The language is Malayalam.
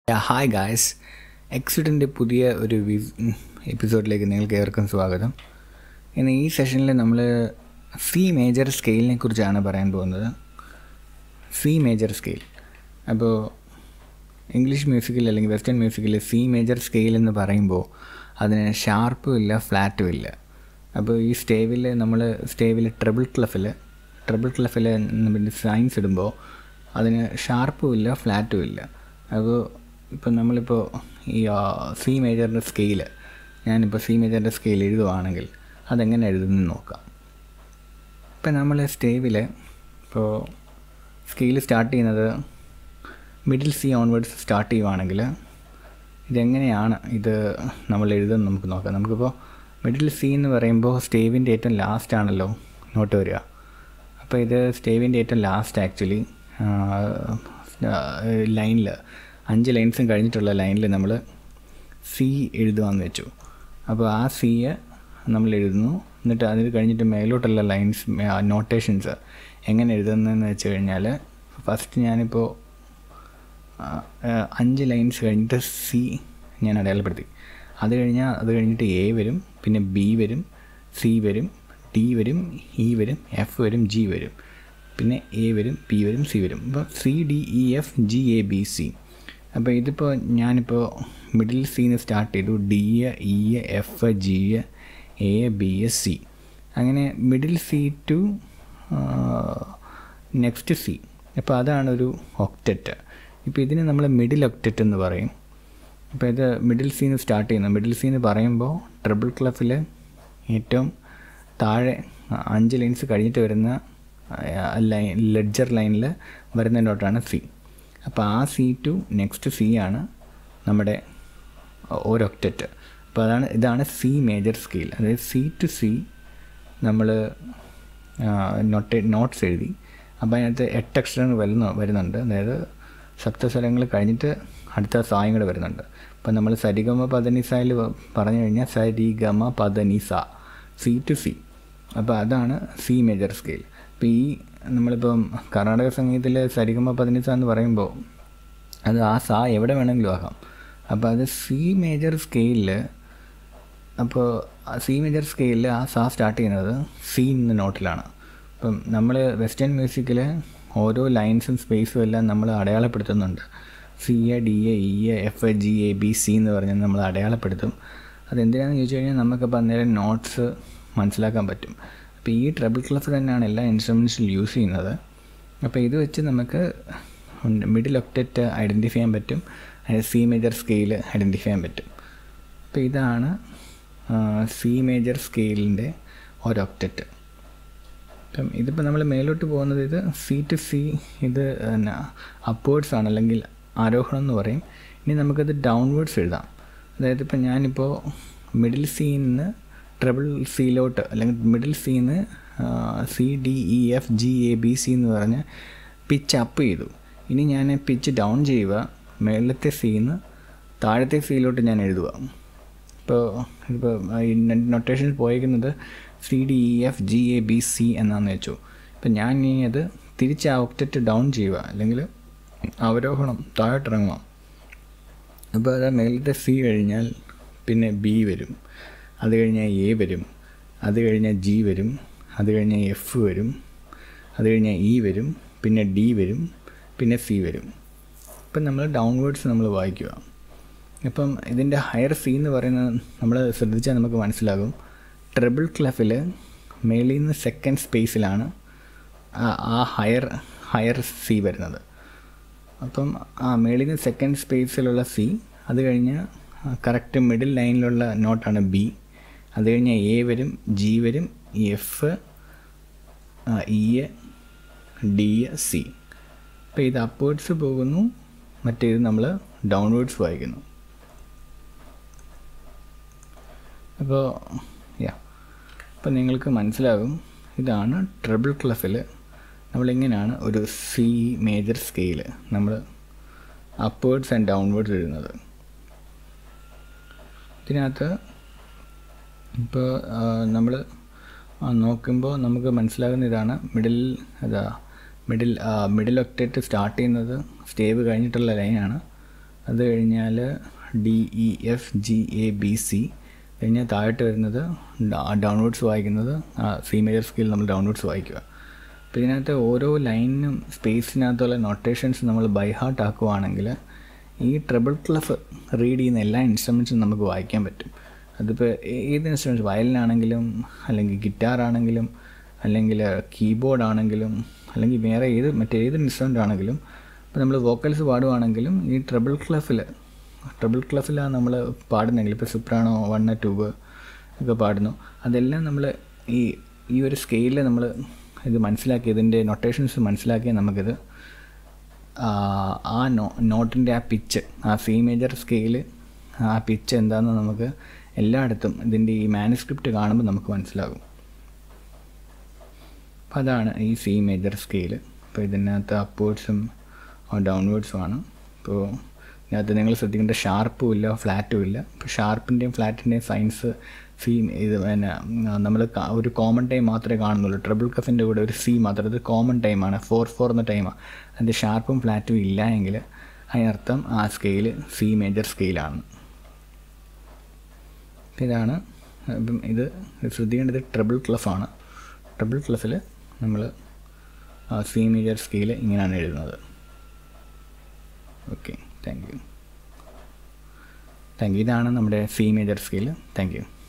ഹായ് ഗായ്സ് എക്സിഡിൻ്റെ പുതിയ ഒരു എപ്പിസോഡിലേക്ക് നിങ്ങൾക്ക് ഏവർക്കും സ്വാഗതം ഇന്ന് ഈ സെഷനിൽ നമ്മൾ സി മേജർ സ്കെയിലിനെ കുറിച്ചാണ് പറയാൻ പോകുന്നത് സി മേജർ സ്കെയിൽ അപ്പോൾ ഇംഗ്ലീഷ് മ്യൂസിക്കിൽ അല്ലെങ്കിൽ വെസ്റ്റേൺ മ്യൂസിക്കിൽ സി മേജർ സ്കെയിൽ എന്ന് പറയുമ്പോൾ അതിന് ഷാർപ്പും ഇല്ല ഫ്ലാറ്റും ഇല്ല അപ്പോൾ ഈ സ്റ്റേവിൽ നമ്മൾ സ്റ്റേവിൽ ട്രിപ്പിൾ ക്ലഫിൽ ട്രിപ്പിൾ ക്ലഫിൽ സൈൻസ് ഇടുമ്പോൾ അതിന് ഷാർപ്പും ഇല്ല ഫ്ലാറ്റും ഇല്ല അപ്പോൾ ഇപ്പം നമ്മളിപ്പോൾ ഈ സി മേജറിൻ്റെ സ്കെയിൽ ഞാനിപ്പോൾ സി മേജറിൻ്റെ സ്കെയിൽ എഴുതുവാണെങ്കിൽ അതെങ്ങനെ എഴുതുമെന്ന് നോക്കാം ഇപ്പം നമ്മൾ സ്റ്റേവിൽ ഇപ്പോൾ സ്കെയിൽ സ്റ്റാർട്ട് ചെയ്യുന്നത് മിഡിൽ സി ഓൺവേർഡ്സ് സ്റ്റാർട്ട് ചെയ്യുവാണെങ്കിൽ ഇതെങ്ങനെയാണ് ഇത് നമ്മൾ എഴുതുന്നത് നമുക്ക് നോക്കാം നമുക്കിപ്പോൾ മിഡിൽ സി എന്ന് പറയുമ്പോൾ സ്റ്റേവിൻ്റെ ഏറ്റവും ലാസ്റ്റ് ആണല്ലോ നോട്ട് വരിക അപ്പോൾ ഇത് സ്റ്റേവിൻ്റെ ഏറ്റവും ലാസ്റ്റ് ആക്ച്വലി ലൈനിൽ അഞ്ച് ലൈൻസും കഴിഞ്ഞിട്ടുള്ള ലൈനിൽ നമ്മൾ സി എഴുതുകയെന്ന് വെച്ചു അപ്പോൾ ആ സിയെ നമ്മൾ എഴുതുന്നു എന്നിട്ട് അതിൽ കഴിഞ്ഞിട്ട് മേലോട്ടുള്ള ലൈൻസ് നോട്ടേഷൻസ് എങ്ങനെ എഴുതുന്നതെന്ന് വെച്ച് കഴിഞ്ഞാൽ ഫസ്റ്റ് ഞാനിപ്പോൾ അഞ്ച് ലൈൻസ് കഴിഞ്ഞിട്ട് സി ഞാൻ അടയാളപ്പെടുത്തി അത് കഴിഞ്ഞാൽ അത് കഴിഞ്ഞിട്ട് എ വരും പിന്നെ ബി വരും സി വരും ഡി വരും ഇ വരും എഫ് വരും ജി വരും പിന്നെ എ വരും പി വരും സി വരും അപ്പോൾ C D E F G A B C അപ്പോൾ ഇതിപ്പോൾ ഞാനിപ്പോൾ മിഡിൽ സിന്ന് സ്റ്റാർട്ട് ചെയ്തു D E F G A B S C അങ്ങനെ middle C to next C അപ്പോൾ അതാണ് ഒരു ഒക്റ്ററ്റ് ഇപ്പോൾ ഇതിന് നമ്മൾ മിഡിൽ ഒക്റ്ററ്റ് എന്ന് പറയും അപ്പോൾ ഇത് മിഡിൽ സീന്ന് സ്റ്റാർട്ട് ചെയ്യുന്നത് മിഡിൽ സീന്ന് പറയുമ്പോൾ ട്രിപ്പിൾ ക്ലഫിൽ ഏറ്റവും താഴെ അഞ്ച് ലൈൻസ് കഴിഞ്ഞിട്ട് വരുന്ന ലൈൻ ലെഡ്ജർ ലൈനിൽ വരുന്ന നോട്ടാണ് സി അപ്പോൾ ആ സി ടു നെക്സ്റ്റ് സി ആണ് നമ്മുടെ ഒരു ഒക്റ്ററ്റ് അപ്പോൾ അതാണ് ഇതാണ് സി മേജർ സ്കെയിൽ അതായത് സി ടു സി നമ്മൾ നോട്ട് നോട്ട്സ് എഴുതി അപ്പോൾ അതിനകത്ത് എട്ട് അക്ഷരങ്ങൾ വരുന്ന വരുന്നുണ്ട് അതായത് സപ്തസ്വരങ്ങൾ കഴിഞ്ഞിട്ട് അടുത്ത സായും കൂടെ വരുന്നുണ്ട് അപ്പോൾ നമ്മൾ സരിഗമ പദനിസയിൽ പറഞ്ഞു കഴിഞ്ഞാൽ സരിഗമ പദനിസ സി ടു സി അപ്പോൾ അതാണ് സി മേജർ സ്കെയിൽ അപ്പോൾ ഈ നമ്മളിപ്പം കർണാടക സംഗീതത്തിലെ സരിഗമ പതിനിസ എന്ന് പറയുമ്പോൾ അത് ആ സാ എവിടെ വേണമെങ്കിലും ആകാം അപ്പോൾ അത് സി മേജർ സ്കെയിലിൽ അപ്പോൾ സി മേജർ സ്കെയിലിൽ ആ സാ സ്റ്റാർട്ട് ചെയ്യുന്നത് സി എന്ന നോട്ടിലാണ് അപ്പം നമ്മൾ വെസ്റ്റേൺ മ്യൂസിക്കിൽ ഓരോ ലൈൻസും സ്പേസും എല്ലാം നമ്മൾ അടയാളപ്പെടുത്തുന്നുണ്ട് C A D A E A F A G A B C എന്ന് പറഞ്ഞ് നമ്മൾ അടയാളപ്പെടുത്തും അതെന്തിനാണെന്ന് ചോദിച്ചു കഴിഞ്ഞാൽ നമുക്കപ്പോൾ അന്നേരം നോട്ട്സ് മനസ്സിലാക്കാൻ പറ്റും അപ്പോൾ ഈ ട്രബിൾ ക്ലഫ് തന്നെയാണ് എല്ലാ ഇൻസ്ട്രുമെൻസിലും യൂസ് ചെയ്യുന്നത് അപ്പോൾ ഇത് വെച്ച് നമുക്ക് മിഡിൽ ഒക്റ്ററ്റ് ഐഡൻറ്റിഫൈ ചെയ്യാൻ പറ്റും അതിന് സി മേജർ സ്കെയിൽ ഐഡൻറ്റിഫൈ ചെയ്യാൻ പറ്റും അപ്പോൾ ഇതാണ് സി മേജർ സ്കെയിലിൻ്റെ ഒരു ഒക്റ്ററ്റ് അപ്പം ഇതിപ്പോൾ നമ്മൾ മേലോട്ട് പോകുന്നത് ഇത് സി ടു സി ഇത് പിന്നെ അപ്വേർഡ്സ് ആണ് അല്ലെങ്കിൽ ആരോഹണം എന്ന് പറയും ഇനി നമുക്കത് ഡൗൺവേർഡ്സ് എഴുതാം അതായത് ഇപ്പം ഞാനിപ്പോൾ മിഡിൽ സീന്ന് ട്രിപ്പിൾ സിയിലോട്ട് അല്ലെങ്കിൽ മിഡിൽ സിന്ന് C D E F G A B C എന്ന് പറഞ്ഞ് പിച്ച് അപ്പ് ചെയ്തു ഇനി ഞാൻ പിച്ച് ഡൗൺ ചെയ്യുക മേളത്തെ സിന്ന് താഴത്തെ സിയിലോട്ട് ഞാൻ എഴുതുക ഇപ്പോൾ ഇപ്പോൾ ഈ നൊട്ടേഷൻ പോയിരിക്കുന്നത് C D E F G A B C എന്നാന്ന് വെച്ചു ഇപ്പം ഞാൻ ഇനി അത് തിരിച്ച് ആ ഒക്റ്ററ്റ് ഡൗൺ ചെയ്യുക അല്ലെങ്കിൽ അവരോഹണം താഴോട്ടിറങ്ങുക അപ്പോൾ അത് മേലത്തെ സി കഴിഞ്ഞാൽ പിന്നെ ബി വരും അത് കഴിഞ്ഞാൽ എ വരും അത് കഴിഞ്ഞാൽ ജി വരും അത് കഴിഞ്ഞാൽ എഫ് വരും അത് കഴിഞ്ഞാൽ ഇ വരും പിന്നെ ഡി വരും പിന്നെ സി വരും ഇപ്പം നമ്മൾ ഡൗൺവേർഡ്സ് നമ്മൾ വായിക്കുക ഇപ്പം ഇതിൻ്റെ ഹയർ സി എന്ന് പറയുന്നത് നമ്മൾ ശ്രദ്ധിച്ചാൽ നമുക്ക് മനസ്സിലാകും ട്രിപ്പിൾ ക്ലഫിൽ മേളിൽ നിന്ന് സെക്കൻഡ് സ്പേസിലാണ് ആ ഹയർ ഹയർ സി വരുന്നത് അപ്പം ആ മേളിൽ നിന്ന് സെക്കൻഡ് സ്പേസിലുള്ള സി അത് കഴിഞ്ഞ് കറക്റ്റ് മിഡിൽ ലൈനിലുള്ള നോട്ടാണ് ബി അത് കഴിഞ്ഞാൽ എ വരും ജി വരും എഫ് ഇ ഡി സി അപ്പോൾ ഇത് അപ്വേർഡ്സ് പോകുന്നു മറ്റേത് നമ്മൾ ഡൗൺവേർഡ്സ് വായിക്കുന്നു അപ്പോൾ യാ അപ്പോൾ നിങ്ങൾക്ക് മനസ്സിലാകും ഇതാണ് ട്രിപ്പിൾ ക്ലഫിൽ നമ്മളിങ്ങനെയാണ് ഒരു സി മേജർ സ്കെയിൽ നമ്മൾ അപ്വേർഡ്സ് ആൻഡ് ഡൗൺവേർഡ്സ് എഴുതുന്നത് ഇതിനകത്ത് ഇപ്പോൾ നമ്മൾ നോക്കുമ്പോൾ നമുക്ക് മനസ്സിലാകുന്ന ഇതാണ് മിഡിൽ അതാ മിഡിൽ മിഡിൽ ഒക്ടേറ്റ് സ്റ്റാർട്ട് ചെയ്യുന്നത് സ്റ്റേവ് കഴിഞ്ഞിട്ടുള്ള ലൈനാണ് അത് കഴിഞ്ഞാൽ D E F G A B C കഴിഞ്ഞാൽ താഴോട്ട് വരുന്നത് ഡൗൺവേർഡ്സ് വായിക്കുന്നത് സി മേജർ സ്കെയിൽ നമ്മൾ ഡൗൺവേർഡ്സ് വായിക്കുക അപ്പോൾ ഇതിനകത്ത് ഓരോ ലൈനിനും സ്പേസിനകത്തുള്ള നൊട്ടേഷൻസ് നമ്മൾ ബൈ ഹാർട്ട് ആക്കുവാണെങ്കിൽ ഈ ട്രിപ്പിൾ ക്ലഫ് റീഡ് ചെയ്യുന്ന എല്ലാ ഇൻസ്ട്രുമെൻസും നമുക്ക് വായിക്കാൻ പറ്റും അതിപ്പോൾ ഏത് ഇൻസ്ട്രുമെൻറ്റ്സ് വയലിനാണെങ്കിലും അല്ലെങ്കിൽ ഗിറ്റാർ ആണെങ്കിലും അല്ലെങ്കിൽ കീബോർഡ് ആണെങ്കിലും അല്ലെങ്കിൽ വേറെ ഏത് മറ്റേത് ഇൻസ്ട്രുമെൻ്റ് ആണെങ്കിലും ഇപ്പോൾ നമ്മൾ വോക്കൽസ് പാടുവാണെങ്കിലും ഈ ട്രിപ്പിൾ ക്ലഫിൽ ട്രിപ്പിൾ ക്ലഫിലാണ് നമ്മൾ പാടുന്നെങ്കിൽ ഇപ്പോൾ സുപ്രാണോ വൺ ട്യൂബ് ഒക്കെ പാടുന്നു അതെല്ലാം നമ്മൾ ഈ ഈ ഒരു സ്കെയിലിൽ നമ്മൾ ഇത് മനസ്സിലാക്കി ഇതിൻ്റെ നൊട്ടേഷൻസ് മനസ്സിലാക്കിയാൽ നമുക്കിത് ആ നോ നോട്ടിൻ്റെ ആ പിച്ച് ആ സി മേജർ സ്കെയിൽ ആ പിച്ച് എന്താണെന്ന് നമുക്ക് എല്ലായിടത്തും ഇതിൻ്റെ ഈ മാനുസ്ക്രിപ്റ്റ് കാണുമ്പോൾ നമുക്ക് മനസ്സിലാകും അപ്പോൾ അതാണ് ഈ സി മേജർ സ്കെയിൽ അപ്പോൾ ഇതിനകത്ത് അപ്വേർഡ്സും ഡൗൺവേർഡ്സും ആണ് ഇപ്പോൾ ഇതിനകത്ത് നിങ്ങൾ ശ്രദ്ധിക്കേണ്ട ഷാർപ്പും ഇല്ല ഫ്ലാറ്റും ഇല്ല ഇപ്പോൾ ഷാർപ്പിൻ്റെയും ഫ്ലാറ്റിൻ്റെയും സൈൻസ് സി ഇത് പിന്നെ നമ്മൾ ഒരു കോമൺ ടൈം മാത്രമേ കാണുന്നുള്ളൂ ട്രിപ്പിൾ കഫിൻ്റെ കൂടെ ഒരു സി മാത്രം ഇത് കോമൺ ടൈമാണ് ഫോർ ഫോർ എന്ന ടൈമാണ് അതിൻ്റെ ഷാർപ്പും ഫ്ലാറ്റും ഇല്ല എങ്കിൽ അതിനർത്ഥം ആ സ്കെയിൽ സി മേജർ സ്കെയിലാണ് ഇതാണ് ഇപ്പം ഇത് ശ്രദ്ധിക്കേണ്ടത് ട്രിപ്പിൾ ക്ലഫാണ് ട്രിപ്പിൾ ക്ലഫിൽ നമ്മൾ സി മേജർ സ്കെയിൽ ഇങ്ങനെയാണ് എഴുതുന്നത് okay thank you thank you ഇതാണ് നമ്മുടെ C major scale thank U